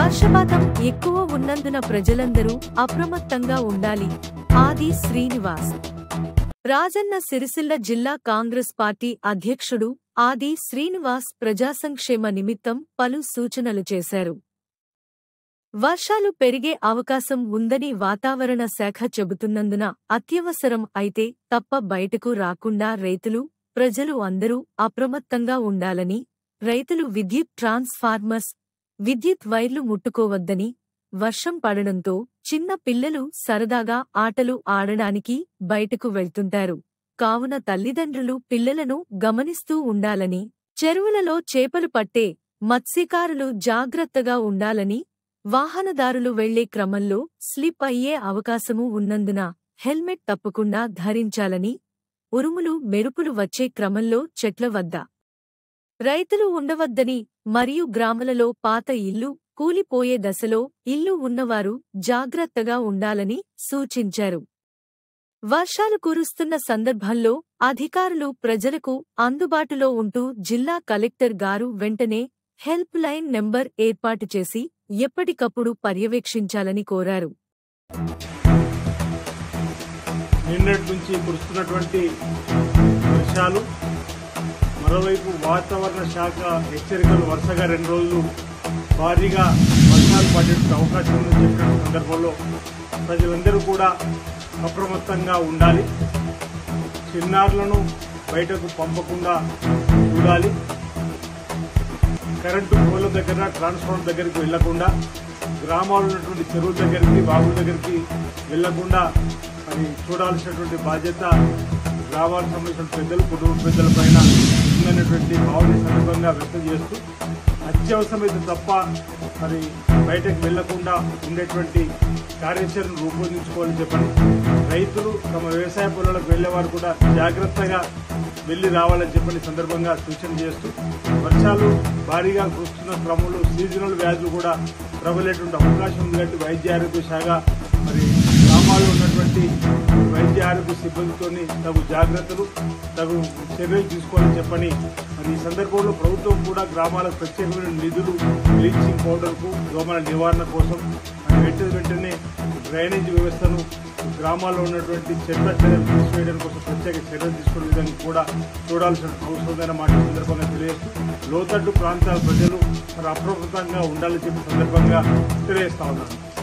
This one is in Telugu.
వర్షపాతం ఎక్కువ ఉన్నందున ప్రజలందరూ అప్రమత్తంగా ఉండాలి ఆది శ్రీనివాస్ రాజన్న సిరిసిల్ల జిల్లా కాంగ్రెస్ పార్టీ అధ్యక్షుడు ఆది శ్రీనివాస్ ప్రజాసంక్షేమ నిమిత్తం పలు సూచనలు చేశారు వర్షాలు పెరిగే అవకాశం ఉందని వాతావరణ శాఖ చెబుతున్నందున అత్యవసరం అయితే తప్ప బయటకు రాకుండా రైతులు ప్రజలు అందరూ అప్రమత్తంగా ఉండాలని రైతులు విద్యుత్ ట్రాన్స్ఫార్మర్స్ విద్యుత్ వైర్లు ముట్టుకోవద్దని వర్షం పడడంతో చిన్న పిల్లలు సరదాగా ఆటలు ఆడడానికి బయటకు వెళ్తుంటారు కావున తల్లిదండ్రులు పిల్లలను గమనిస్తూ ఉండాలని చెరువులలో చేపలు పట్టే మత్స్యకారులు జాగ్రత్తగా ఉండాలని వాహనదారులు వెళ్లే క్రమంలో స్లిప్ అయ్యే అవకాశము ఉన్నందున హెల్మెట్ తప్పకుండా ధరించాలని ఉరుములు మెరుపులు వచ్చే క్రమంలో చెట్ల వద్ద రైతులు ఉండవద్దని మరియు గ్రామాలలో పాత ఇల్లు కూలిపోయే దశలో ఇల్లు ఉన్నవారు జాగ్రత్తగా ఉండాలని సూచించారు వర్షాలు కురుస్తున్న సందర్భంలో అధికారులు ప్రజలకు అందుబాటులో ఉంటూ జిల్లా కలెక్టర్ గారు వెంటనే హెల్ప్ లైన్ నెంబర్ ఏర్పాటు చేసి ఎప్పటికప్పుడు పర్యవేక్షించాలని కోరారు నిన్నటి నుంచి కురుస్తున్నటువంటి వర్షాలు మరోవైపు వాతావరణ శాఖ హెచ్చరికలు వరుసగా రెండు రోజులు భారీగా వర్షాలు పడేటువంటి అవకాశం ఉందని చెప్పిన సందర్భంలో ప్రజలందరూ కూడా అప్రమత్తంగా ఉండాలి చిన్నారులను బయటకు పంపకుండా చూడాలి కరెంటు పోల దగ్గర ట్రాన్స్ఫార్మర్ దగ్గరికి వెళ్లకుండా గ్రామాల్లో ఉన్నటువంటి చెరువుల దగ్గరికి బావుల దగ్గరికి వెళ్లకుండా మరి చూడాల్సినటువంటి బాధ్యత గ్రామాలకు సంబంధించిన పెద్దలు కుటుంబ పెద్దల పైన ఉందనేటువంటి భావన ఈ సందర్భంగా వ్యక్తం చేస్తూ అత్యవసరమైతే తప్ప మరి బయటకు వెళ్లకుండా ఉండేటువంటి కార్యాచరణ రూపొందించుకోవాలని చెప్పని రైతులు తమ వ్యవసాయ పొలాలకు వెళ్లేవారు కూడా జాగ్రత్తగా వెళ్లి రావాలని చెప్పని సందర్భంగా సూచన చేస్తూ వర్షాలు భారీగా కురుస్తున్న క్రమంలో సీజనల్ వ్యాధులు కూడా ప్రబలేటువంటి అవకాశం ఉంది కాబట్టి వైద్య ఆరోగ్య శాఖ మరి గ్రామాల్లో ఉన్నటువంటి వైద్య ఆరోగ్య సిబ్బందితో తగు జాగ్రత్తలు తగు చర్యలు తీసుకోవాలని చెప్పని మరి ఈ సందర్భంలో ప్రభుత్వం కూడా గ్రామాలకు ప్రత్యేకమైన నిధులు బ్లీచింగ్ పౌడర్కు దోమల నివారణ కోసం మరి వెంటనే వెంటనే డ్రైనేజ్ వ్యవస్థను గ్రామాల్లో ఉన్నటువంటి చెట్ల చర్యలు తీసివేయడం కోసం ప్రత్యేక చర్యలు తీసుకునే విధంగా కూడా చూడాల్సిన అవసరం ఉందన్న మాట ఈ సందర్భంగా తెలియజేస్తూ లోతట్టు ప్రాంతాల ప్రజలు మరి అప్రమత్తంగా ఉండాలని చెప్పి సందర్భంగా తెలియజేస్తా ఉన్నాను